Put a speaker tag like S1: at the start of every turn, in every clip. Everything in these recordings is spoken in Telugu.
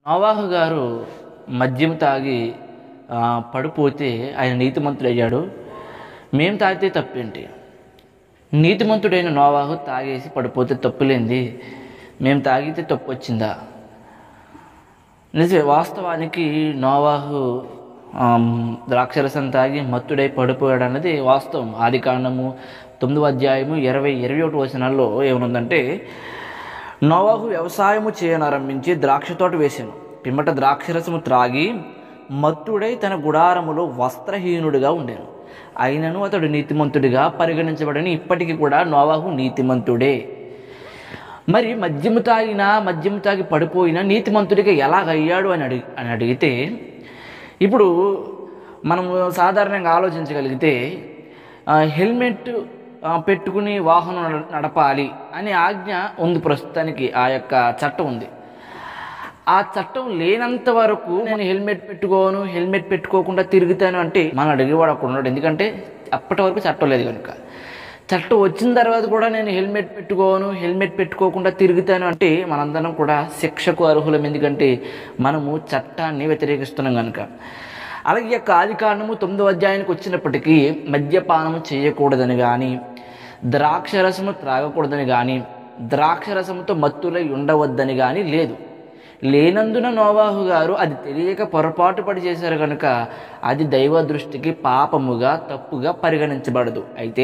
S1: నోవాహు గారు మద్యం తాగి ఆ, పడిపోతే ఆయన నీతిమంతుడు అయ్యాడు మేము తాగితే తప్పేంటి నీతిమంతుడైన నోవాహు తాగేసి పడిపోతే తప్పులేంది మేము తాగితే తప్పు వచ్చిందా నిజమే వాస్తవానికి నోవాహు ఆమ్, ద్రాక్షరసం తాగి మత్తుడై పడిపోయాడు అన్నది వాస్తవం ఆది కాండము తొమ్మిదవ అధ్యాయము ఇరవై ఇరవై ఒకటి వచనాల్లో ఏమనుందంటే నోవాహు వ్యవసాయము చేయనారంభించి ద్రాక్ష తోట వేసాను పిమ్మట ద్రాక్షరసము త్రాగి మత్తుడై తన గుడారములో వస్త్రహీనుడిగా ఉండేను అయినను అతడు నీతిమంతుడిగా పరిగణించబడని ఇప్పటికీ కూడా నోవాహు నీతిమంతుడే మరి మద్యము తాగినా మద్యము తాగి పడిపోయినా నీతిమంతుడిగా ఎలాగయ్యాడు అని అడిగి అని అడిగితే ఇప్పుడు మనము సాధారణంగా ఆలోచించగలిగితే ఆ, హెల్మెట్ ఆ, పెట్టుకుని వాహనం నడ- నడపాలి అనే ఆజ్ఞ ఉంది ప్రస్తుతానికి ఆ యొక్క చట్టం ఉంది ఆ చట్టం లేనంత వరకు నేను హెల్మెట్ పెట్టుకోను హెల్మెట్ పెట్టుకోకుండా తిరుగుతాను అంటే మనం అడిగేవాడు అక్కడ ఉన్నాడు ఎందుకంటే అప్పటి వరకు చట్టం లేదు కనుక చట్టం వచ్చిన తర్వాత కూడా నేను హెల్మెట్ పెట్టుకోను హెల్మెట్ పెట్టుకోకుండా తిరుగుతాను అంటే మనందరం కూడా శిక్షకు అర్హులం ఎందుకంటే మనము చట్టాన్ని వ్యతిరేకిస్తున్నాం కనుక అలాగే ఈ యొక్క ఆది కాండము తొమ్మిదో అధ్యాయానికి వచ్చినప్పటికీ మద్యపానము చేయకూడదని కానీ ద్రాక్షరసము త్రాగకూడదని కానీ ద్రాక్షరసముతో మత్తులై ఉండవద్దని కానీ లేదు లేనందున నోవాహు గారు అది తెలియక పొరపాటు పడి చేశారు కనుక అది దైవ దృష్టికి పాపముగా తప్పుగా పరిగణించబడదు అయితే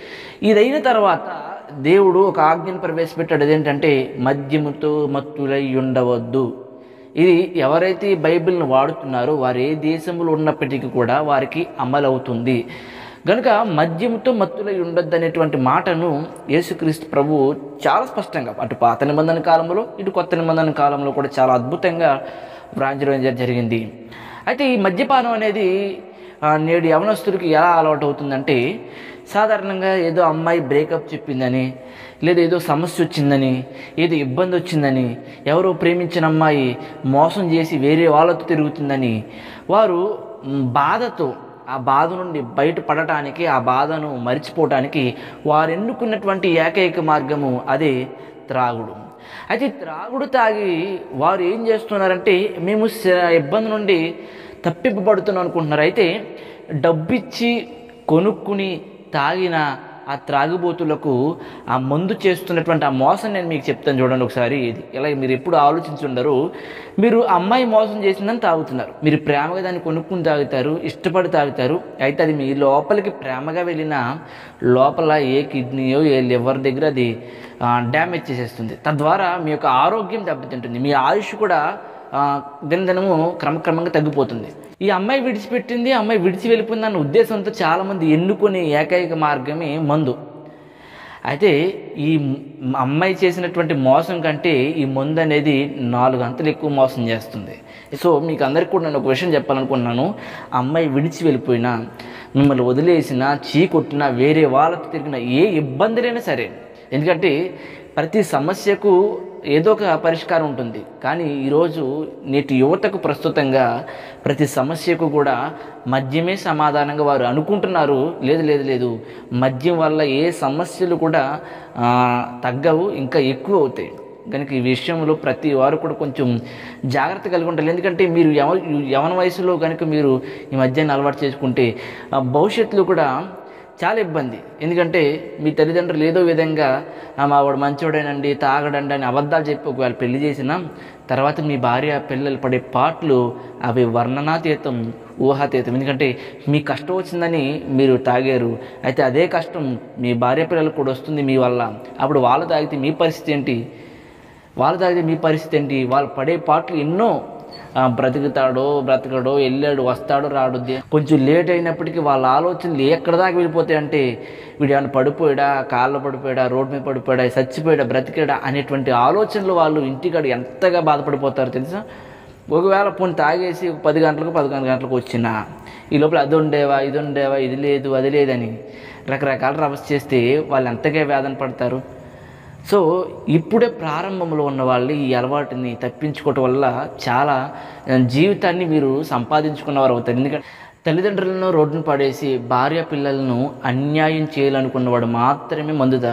S1: ఇదైన తర్వాత దేవుడు ఒక ఆజ్ఞను ప్రవేశపెట్టాడు అదేంటంటే మద్యముతో మత్తులై ఉండవద్దు ఇది ఎవరైతే ఈ బైబిల్ని వాడుతున్నారో వారు ఏ దేశంలో ఉన్నప్పటికీ కూడా వారికి అమలవుతుంది గనుక మద్యముతో మత్తులై ఉండొద్దు అనేటువంటి మాటను యేసుక్రీస్తు ప్రభు చాలా స్పష్టంగా అటు పాత నిబంధన కాలంలో ఇటు కొత్త నిబంధన కాలంలో కూడా చాలా అద్భుతంగా వ్రాయించడం జ- జరిగింది అయితే ఈ మద్యపానం అనేది ఆ, నేడు యవనస్తుడికి ఎలా అలవాటు అవుతుందంటే సాధారణంగా ఏదో అమ్మాయి బ్రేకప్ చెప్పిందని లేదా ఏదో సమస్య వచ్చిందని ఏదో ఇబ్బంది వచ్చిందని ఎవరో ప్రేమించిన అమ్మాయి మోసం చేసి వేరే వాళ్ళతో తిరుగుతుందని వారు మ్, బాధతో ఆ బాధ నుండి బయటపడటానికి ఆ బాధను మరిచిపోవటానికి వారు ఎన్నుకున్నటువంటి ఏకైక మార్గము అదే త్రాగుడు అయితే త్రాగుడు తాగి వారు ఏం చేస్తున్నారంటే మేము స- ఇబ్బంది నుండి తప్పింపబడుతున్నాం అనుకుంటున్నారు అయితే డబ్బిచ్చి కొనుక్కుని తాగిన ఆ త్రాగుబోతులకు ఆ మందు చేస్తున్నటువంటి ఆ మోసం నేను మీకు చెప్తాను చూడండి ఒకసారి ఇది ఇలా మీరు ఎప్పుడు ఆలోచించుండరు మీరు అమ్మాయి మోసం చేసిందని తాగుతున్నారు మీరు ప్రేమగా దాన్ని కొనుక్కుని తాగుతారు ఇష్టపడి తాగుతారు అయితే అది మీ లోపలికి ప్రేమగా వెళ్ళిన లోపల ఏ కిడ్నీయో ఏ లివర్ దగ్గర అది డ్యామేజ్ చేసేస్తుంది తద్వారా మీ యొక్క ఆరోగ్యం దెబ్బతింటుంది మీ ఆయుష్ కూడా ఆ, దినదినము క్రమక్రమంగా తగ్గిపోతుంది ఈ అమ్మాయి విడిచిపెట్టింది ఆ అమ్మాయి విడిచి వెళ్ళిపోయింది అన్న ఉద్దేశంతో చాలామంది ఎన్నుకునే ఏకైక మార్గమే మందు అయితే ఈ మ్- అమ్మాయి చేసినటువంటి మోసం కంటే ఈ మందు అనేది నాలుగు అంతలు ఎక్కువ మోసం చేస్తుంది సో మీకు అందరికీ కూడా నేను ఒక విషయం చెప్పాలనుకున్నాను అమ్మాయి విడిచి వెళ్ళిపోయినా మిమ్మల్ని వదిలేసినా చీ కొట్టినా వేరే వాళ్ళతో తిరిగిన ఏ ఇబ్బందులైనా సరే ఎందుకంటే ప్రతి సమస్యకు ఏదో ఒక పరిష్కారం ఉంటుంది కానీ ఈరోజు నేటి యువతకు ప్రస్తుతంగా ప్రతి సమస్యకు కూడా మద్యమే సమాధానంగా వారు అనుకుంటున్నారు లేదు లేదు లేదు మద్యం వల్ల ఏ సమస్యలు కూడా ఆ, తగ్గవు ఇంకా ఎక్కువ అవుతాయి కనుక ఈ విషయంలో ప్రతి వారు కూడా కొంచెం జాగ్రత్త కలిగి ఉంటారు ఎందుకంటే మీరు యవ యవన వయసులో కనుక మీరు ఈ మద్యాన్ని అలవాటు చేసుకుంటే ఆ, భవిష్యత్తులో కూడా చాలా ఇబ్బంది ఎందుకంటే మీ తల్లిదండ్రులు ఏదో విధంగా "ఆ, మా వాడు మంచోడేనండి తాగడండి అని అబద్ధాలు చెప్పి ఒకవేళ పెళ్లి చేసినా తర్వాత మీ భార్య పిల్లలు పడే పాటలు అవి వర్ణనాతీతం ఊహాతీతం ఎందుకంటే మీ కష్టం వచ్చిందని మీరు తాగారు అయితే అదే కష్టం మీ భార్య పిల్లలకు కూడా వస్తుంది మీ వల్ల అప్పుడు వాళ్ళు తాగితే మీ పరిస్థితి ఏంటి వాళ్ళు తాగితే మీ పరిస్థితి ఏంటి వాళ్ళు పడే పాటలు ఎన్నో ఆ, బ్రతుకుతాడో బ్రతకడో వెళ్ళాడు వస్తాడో రాడు దే- కొంచెం లేట్ అయినప్పటికీ వాళ్ళ ఆలోచనలు ఎక్కడ దాకా వెళ్ళిపోతాయి అంటే వీడు ఏమైనా పడిపోయాడా కాళ్ళ పడిపోయాడా రోడ్డు మీద పడిపోయాడా చచ్చిపోయాడా బ్రతికాడా అనేటువంటి ఆలోచనలు వాళ్ళు ఇంటికాడ ఎంతగా బాధపడిపోతారు తెలుసా ఒకవేళ పోనీ తాగేసి ఒక పది గంటలకు పదకొండు గంటలకు వచ్చినా ఈ లోపల అది ఉండేవా ఇది ఉండేవా ఇది లేదు అది లేదని రకరకాల రవస్ చేస్తే వాళ్ళు ఎంతగా వేదన పడతారు సో ఇప్పుడే ప్రారంభంలో ఉన్న వాళ్ళు ఈ అలవాటుని తప్పించుకోవటం వల్ల చాలా ఆ, జీవితాన్ని మీరు సంపాదించుకున్నవారు అవుతారు ఎందుకంటే తల్లిదండ్రులను రోడ్డును పడేసి భార్య పిల్లలను అన్యాయం చేయాలనుకున్నవాడు మాత్రమే మందు తాగుతాడు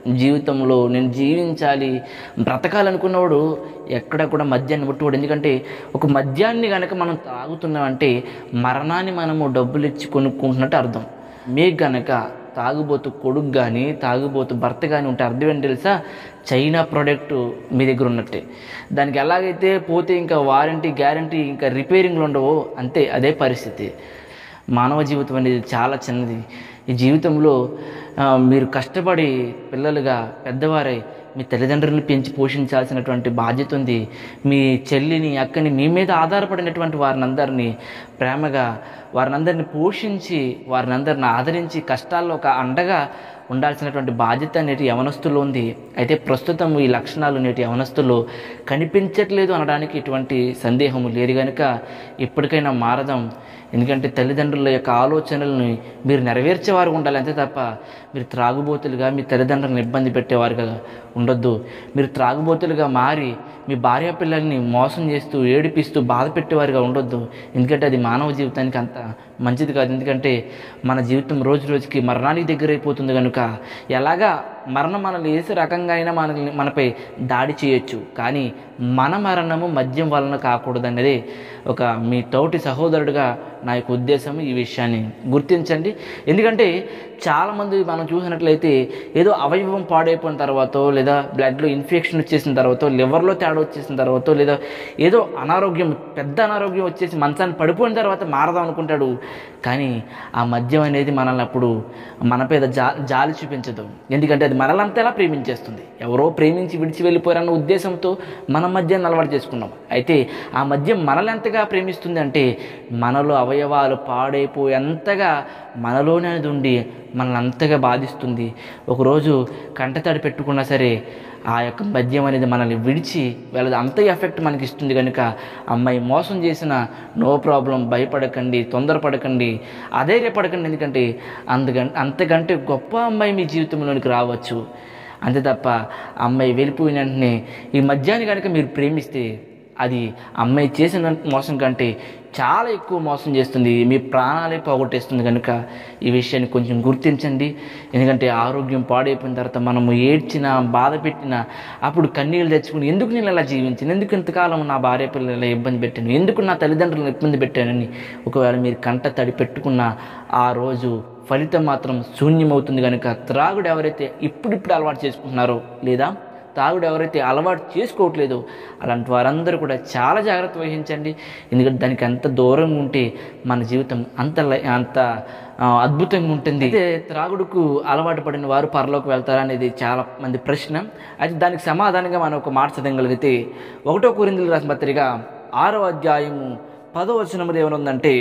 S1: జీవితంలో నేను జీవించాలి బ్రతకాలనుకున్నవాడు ఎక్కడ కూడా మద్యాన్ని ముట్టుకోడు ఎందుకంటే ఒక మద్యాన్ని కనుక మనం తాగుతున్నామంటే మరణాన్ని మనము డబ్బులు ఇచ్చి కొనుక్కుంటున్నట్టు అర్థం మీకు గనక తాగుబోతు కొడుకు కానీ తాగుబోతు భర్త కానీ ఉంటే అర్థం ఏంటి తెలుసా చైనా ప్రోడక్ట్ మీ దగ్గర ఉన్నట్టే దానికి ఎలాగైతే పోతే ఇంకా వారంటీ గ్యారంటీ ఇంకా రిపేరింగ్లు ఉండవో అంతే అదే పరిస్థితి మానవ జీవితం అనేది చాలా చిన్నది ఈ జీవితంలో ఆ, మీరు కష్టపడి పిల్లలుగా పెద్దవారై మీ తల్లిదండ్రులను పెంచి పోషించాల్సినటువంటి బాధ్యత ఉంది మీ చెల్లిని అక్కని మీ మీద ఆధారపడినటువంటి వారిని అందరినీ ప్రేమగా వారిని అందరినీ పోషించి వారిని అందరిని ఆదరించి కష్టాల్లో ఒక అండగా ఉండాల్సినటువంటి బాధ్యత నేటి యవనస్తుల్లో ఉంది అయితే ప్రస్తుతం ఈ లక్షణాలు నేటి యవనస్తుల్లో కనిపించట్లేదు అనడానికి ఎటువంటి సందేహము లేదు కనుక ఇప్పటికైనా మారదాం ఎందుకంటే తల్లిదండ్రుల యొక్క ఆలోచనలను మీరు నెరవేర్చేవారు ఉండాలి అంతే తప్ప మీరు త్రాగుబోతులుగా మీ తల్లిదండ్రులను ఇబ్బంది పెట్టేవారుగా ఉండొద్దు మీరు త్రాగుబోతులుగా మారి మీ భార్య పిల్లల్ని మోసం చేస్తూ ఏడిపిస్తూ బాధ పెట్టేవారుగా ఉండొద్దు ఎందుకంటే అది మానవ జీవితానికి అంత మంచిది కాదు ఎందుకంటే మన జీవితం రోజు రోజుకి మరణానికి దగ్గరైపోతుంది కనుక ఎలాగా మరణం మనల్ని ఏ రకంగా అయినా మనల్ని మనపై దాడి చేయొచ్చు కానీ మన మరణము మద్యం వలన కాకూడదన్నదే ఒక మీ తోటి సహోదరుడిగా నా యొక్క ఉద్దేశం ఈ విషయాన్ని గుర్తించండి ఎందుకంటే చాలామంది మనం చూసినట్లయితే ఏదో అవయవం పాడైపోయిన తర్వాత లేదా బ్లడ్లో ఇన్ఫెక్షన్ వచ్చేసిన తర్వాత లివర్లో తేడా వచ్చేసిన తర్వాత లేదా ఏదో అనారోగ్యం పెద్ద అనారోగ్యం వచ్చేసి మంచాన్ని పడిపోయిన తర్వాత మారదాం అనుకుంటాడు కానీ ఆ మద్యం అనేది మనల్ని అప్పుడు మనపై జా జాలి చూపించదు ఎందుకంటే అది మనలంతలా ప్రేమించేస్తుంది ఎవరో ప్రేమించి విడిచి వెళ్ళిపోయారన్న ఉద్దేశంతో మన మద్యాన్ని అలవాటు చేసుకున్నాం అయితే ఆ మద్యం మనల్ని ఎంతగా ప్రేమిస్తుంది అంటే మనలో అవయవాలు పాడైపోయేంతగా మనలోనే అది ఉండి మనల్ని అంతగా బాధిస్తుంది ఒకరోజు కంటతడి పెట్టుకున్నా సరే ఆ యొక్క మద్యం అనేది మనల్ని విడిచి వెళ్ళదు అంత ఎఫెక్ట్ మనకి ఇస్తుంది కనుక అమ్మాయి మోసం చేసిన నో ప్రాబ్లం భయపడకండి తొందరపడకండి అధైర్యపడకండి ఎందుకంటే అందుకం అంతకంటే గొప్ప అమ్మాయి మీ జీవితంలోనికి రావచ్చు అంతే తప్ప అమ్మాయి వెళ్ళిపోయిన వెంటనే ఈ మద్యాన్ని కనుక మీరు ప్రేమిస్తే అది అమ్మాయి చేసిన మోసం కంటే చాలా ఎక్కువ మోసం చేస్తుంది మీ ప్రాణాలే పోగొట్టేస్తుంది కనుక ఈ విషయాన్ని కొంచెం గుర్తించండి ఎందుకంటే ఆరోగ్యం పాడైపోయిన తర్వాత మనము ఏడ్చినా బాధ పెట్టినా అప్పుడు కన్నీళ్ళు తెచ్చుకుని ఎందుకు నేను ఇలా జీవించాను ఎందుకు ఇంతకాలం నా భార్య పిల్లలు ఇలా ఇబ్బంది పెట్టాను ఎందుకు నా తల్లిదండ్రులను ఇబ్బంది పెట్టానని ఒకవేళ మీరు కంట తడి పెట్టుకున్న ఆ రోజు ఫలితం మాత్రం శూన్యమవుతుంది కనుక త్రాగుడు ఎవరైతే ఇప్పుడిప్పుడు అలవాటు చేసుకుంటున్నారో లేదా తాగుడు ఎవరైతే అలవాటు చేసుకోవట్లేదో అలాంటి వారందరూ కూడా చాలా జాగ్రత్త వహించండి ఎందుకంటే దానికి అంత దూరంగా ఉంటే మన జీవితం అంత లై- అంత ఆ, అద్భుతంగా ఉంటుంది అయితే త్రాగుడుకు అలవాటు పడిన వారు పరలోకి వెళ్తారా అనేది చాలా మంది ప్రశ్న అయితే దానికి సమాధానంగా మనం ఒక మాట చదవగలిగితే ఒకటో కొరిందులు రాసిన పత్రిక ఆరో అధ్యాయము పదో వచనములు ఏమనుందంటే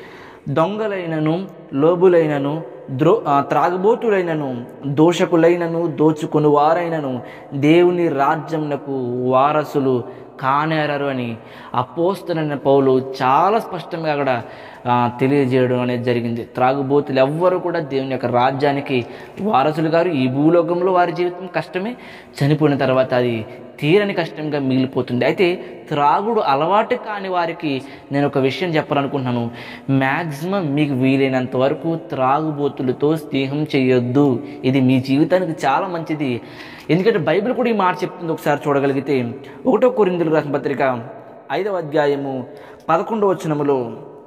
S1: దొంగలైనను లోబులైనను ద్రో ఆ, త్రాగుబోతులైనను దోషకులైనను దోచుకుని వారైనను దేవుని రాజ్యంనకు వారసులు కానేరరు అని అపోస్తలైన పౌలు చాలా స్పష్టంగా అక్కడ ఆ, తెలియజేయడం అనేది జరిగింది త్రాగుబోతులు ఎవ్వరు కూడా దేవుని యొక్క రాజ్యానికి వారసులు గారు ఈ భూలోకంలో వారి జీవితం కష్టమే చనిపోయిన తర్వాత అది తీరని కష్టంగా మిగిలిపోతుంది అయితే త్రాగుడు అలవాటు కాని వారికి నేను ఒక విషయం చెప్పాలనుకుంటున్నాను మ్యాక్సిమం మీకు వీలైనంత వరకు త్రాగుబోతులతో స్నేహం చేయొద్దు ఇది మీ జీవితానికి చాలా మంచిది ఎందుకంటే బైబిల్ కూడా ఈ మాట చెప్తుంది ఒకసారి చూడగలిగితే ఒకటో కొరిందులు రాసిన పత్రిక ఐదవ అధ్యాయము పదకొండవ వచనములో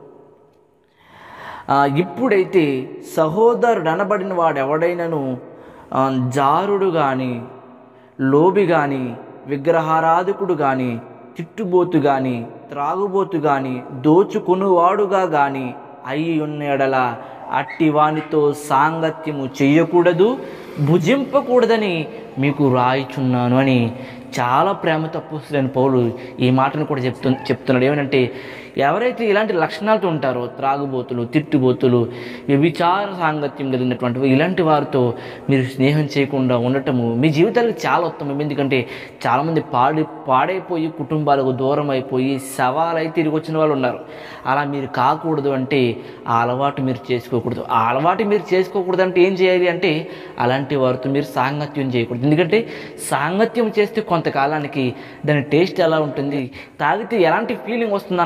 S1: ఆ, ఇప్పుడైతే సహోదరుడు అనబడిన వాడు ఎవడైనను ఆ, జారుడు కానీ లోబి కానీ విగ్రహారాధకుడు కానీ తిట్టుబోతు కానీ త్రాగుబోతు కానీ దోచుకొనువాడుగా కానీ అయి ఉన్న ఎడల అట్టి వానితో సాంగత్యము చెయ్యకూడదు భుజింపకూడదని మీకు రాయిచున్నాను అని చాలా ప్రేమతో అప్పుస్తున్న పౌలు ఈ మాటను కూడా చెప్తు చెప్తున్నాడు ఏమంటే ఎవరైతే ఇలాంటి లక్షణాలతో ఉంటారో త్రాగుబోతులు తిట్టుబోతులు వ్యభిచార సాంగత్యం కలిగినటువంటి ఇలాంటి వారితో మీరు స్నేహం చేయకుండా ఉండటము మీ జీవితాలకు చాలా ఉత్తమం ఎందుకంటే చాలామంది పాడి పాడైపోయి కుటుంబాలకు దూరం అయిపోయి సవాలై తిరిగి వచ్చిన వాళ్ళు ఉన్నారు అలా మీరు కాకూడదు అంటే ఆ అలవాటు మీరు చేసుకోకూడదు ఆ అలవాటు మీరు చేసుకోకూడదు అంటే ఏం చేయాలి అంటే అలాంటి వారితో మీరు సాంగత్యం చేయకూడదు ఎందుకంటే సాంగత్యం చేస్తే కొంతకాలానికి దాని టేస్ట్ ఎలా ఉంటుంది తాగితే ఎలాంటి ఫీలింగ్ వస్తుందన్న ఆలోచన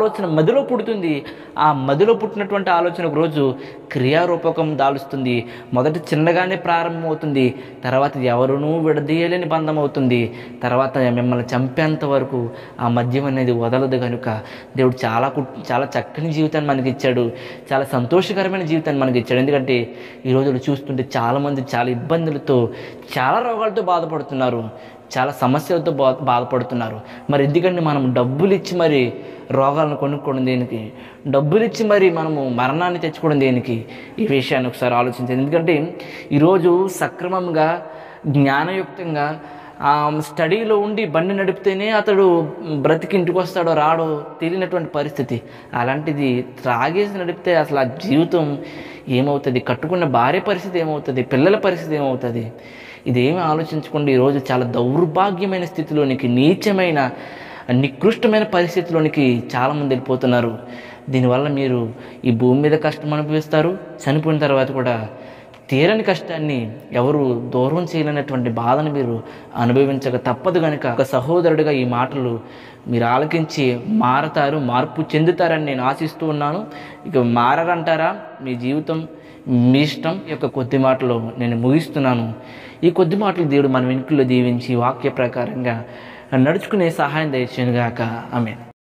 S1: ఆలోచన మదిలో పుడుతుంది ఆ మదిలో పుట్టినటువంటి ఆలోచన ఒక రోజు క్రియారూపకం దాలుస్తుంది మొదట చిన్నగానే ప్రారంభమవుతుంది తర్వాత ఎవరునూ విడదీయలేని బంధం అవుతుంది తర్వాత మిమ్మల్ని చంపేంత వరకు ఆ మద్యం అనేది వదలదు కనుక దేవుడు చాలా కు- చాలా చక్కని జీవితాన్ని మనకి ఇచ్చాడు చాలా సంతోషకరమైన జీవితాన్ని మనకి ఇచ్చాడు ఎందుకంటే ఈ రోజులు చూస్తుంటే చాలామంది చాలా ఇబ్బందులతో చాలా రోగాలతో బాధపడుతున్నారు చాలా సమస్యలతో బా బాధపడుతున్నారు మరి ఎందుకంటే మనం డబ్బులు ఇచ్చి మరి రోగాలను కొనుక్కోవడం దేనికి డబ్బులు ఇచ్చి మరి మనము మరణాన్ని తెచ్చుకోవడం దేనికి ఈ విషయాన్ని ఒకసారి ఆలోచించండి ఎందుకంటే ఈరోజు సక్రమంగా జ్ఞానయుక్తంగా ఆ, స్టడీలో ఉండి బండి నడిపితేనే అతడు బ్రతికి ఇంటికి వస్తాడో రాడో తెలియనటువంటి పరిస్థితి అలాంటిది త్రాగేసి నడిపితే అసలు ఆ జీవితం ఏమవుతుంది కట్టుకున్న భార్య పరిస్థితి ఏమవుతుంది పిల్లల పరిస్థితి ఏమవుతుంది ఇదేమి ఆలోచించకుండా ఈరోజు చాలా దౌర్భాగ్యమైన స్థితిలోనికి నీచమైన నికృష్టమైన పరిస్థితిలోనికి చాలామంది వెళ్ళిపోతున్నారు దీనివల్ల మీరు ఈ భూమి మీద కష్టం అనుభవిస్తారు చనిపోయిన తర్వాత కూడా తీరని కష్టాన్ని ఎవరు దూరం చేయలేనటువంటి బాధను మీరు అనుభవించక తప్పదు కనుక ఒక సహోదరుడిగా ఈ మాటలు మీరు ఆలకించి మారతారు మార్పు చెందుతారని నేను ఆశిస్తూ ఉన్నాను ఇక మారరంటారా మీ జీవితం మీ ఇష్టం ఈ యొక్క కొద్ది మాటలు నేను ముగిస్తున్నాను ఈ కొద్ది మాటలు దేవుడు మన వెనుకల్లో దీవించి వాక్య ప్రకారంగా నడుచుకునే సహాయం దయచేయనుగాక ఆమె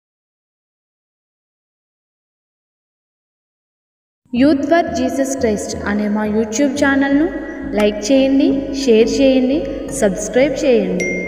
S2: యూత్ ఫర్ జీసస్ క్రైస్ట్ అనే మా యూట్యూబ్ ఛానల్ను లైక్ చేయండి షేర్ చేయండి సబ్స్క్రైబ్ చేయండి